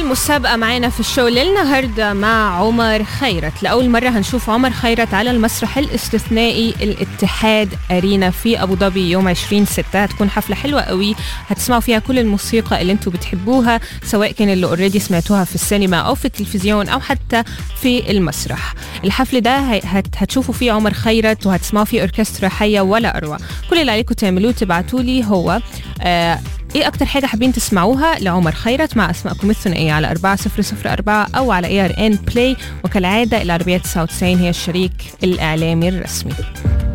المسابقة معانا في الشو للنهاردة مع عمر خيرت لأول مرة هنشوف عمر خيرت على المسرح الاستثنائي الاتحاد أرينا في أبو ظبي يوم 20 ستة هتكون حفلة حلوة قوي هتسمعوا فيها كل الموسيقى اللي انتوا بتحبوها سواء كان اللي اوريدي سمعتوها في السينما أو في التلفزيون أو حتى في المسرح الحفل ده هت هتشوفوا فيه عمر خيرت وهتسمعوا فيه أوركسترا حية ولا أروع كل اللي عليكم تعملوه تبعتوا لي هو آه ايه اكتر حاجه حابين تسمعوها لعمر خيرت مع اسمائكم الثنائيه على 4004 او على اي ار ان بلاي وكالعاده العربيه 99 هي الشريك الاعلامي الرسمي